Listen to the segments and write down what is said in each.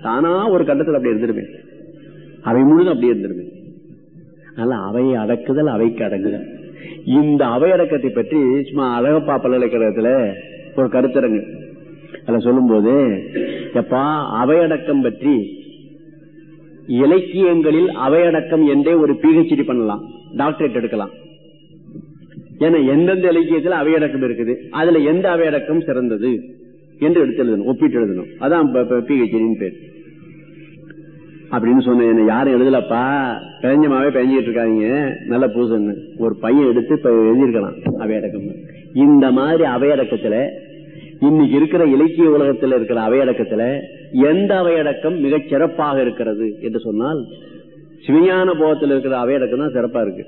தானா ஒரு கட்டத்தில் அப்படி இருந்துருமே அவை முழுதும் அப்படி இருந்துருமே அதனால அவையை அடக்குதல் அவைக்கு அடங்குதல் இந்த அவையடக்கத்தை பற்றி சும்மா அழகப்பா பல்கலைக்கழகத்துல ஒரு கருத்தரங்கு அதுல சொல்லும் போது எப்பா அவையடக்கம் பற்றி இலக்கியங்களில் அவையடக்கம் என்றே ஒரு பிஹெச்டி பண்ணலாம் டாக்டரேட் எடுக்கலாம் ஏன்னா எந்தெந்த இலக்கியத்தில் அவையடக்கம் இருக்குது அதுல எந்த அவையடக்கம் சிறந்தது என்று எடுத்து எழுதணும் ஒப்பிட்டு எழுதணும் அதான் பிஹெச்டின்னு பேர் அப்படின்னு சொன்னேன் யாரும் எழுதலப்பா பெஞ்சமாவே பெஞ்சிட்டு இருக்காங்க நல்ல பூசன்னு ஒரு பையன் எடுத்து இப்ப எழுதியிருக்கலாம் அவையடக்கம் இந்த மாதிரி அவையடக்கத்துல இன்னைக்கு இருக்கிற இலக்கிய உலகத்தில் இருக்கிற அவையடக்கத்துல எந்த அவையடக்கம் மிகச் சிறப்பாக இருக்கிறது என்று சொன்னால் சிவஞான போகத்தில் இருக்கிற அவையடக்கம் தான் சிறப்பா இருக்கு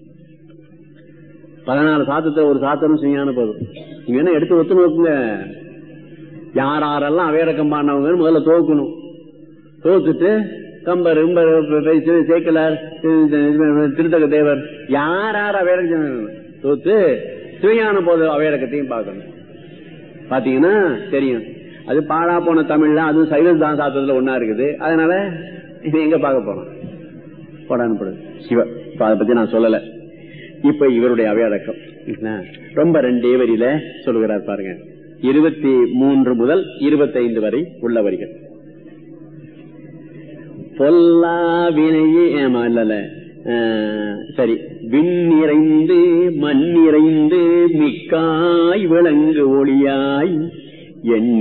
பதினாலு சாத்தத்துல ஒரு சாத்தனும் சிவஞான போதும் நீங்க என்ன எடுத்து ஒத்து நோக்குங்க யார் யாரெல்லாம் அவையடக்கம் பாடினவங்க முதல்ல தோக்கணும் தோத்துட்டு கம்பர் சேக்கலார் திருத்தக தேவர் யார் யார் அவையடக்கம் தோத்து சிவஞான போது அவையடக்கத்தையும் பார்க்கணும் பாத்தீங்கன்னா தெரியும் அது பாழா போன தமிழ்ல அதுவும் சைவ தான் சாத்தத்துல ஒன்னா இருக்குது அதனால இது எங்க பார்க்க போறோம் போடான்னு சிவ இப்ப அதை பத்தி நான் சொல்லல இப்ப இவருடைய அவையடக்கம் ரொம்ப ரெண்டே வரியில சொல்லுகிறார் பாருங்க இருபத்தி மூன்று முதல் இருபத்தி ஐந்து வரை உள்ள வரிகள் பொல்லா வினையே ஏமா இல்ல சரி விண்ணிறைந்து மண்ணிறைந்து மிக்காய் விளங்கு ஒளியாய் என்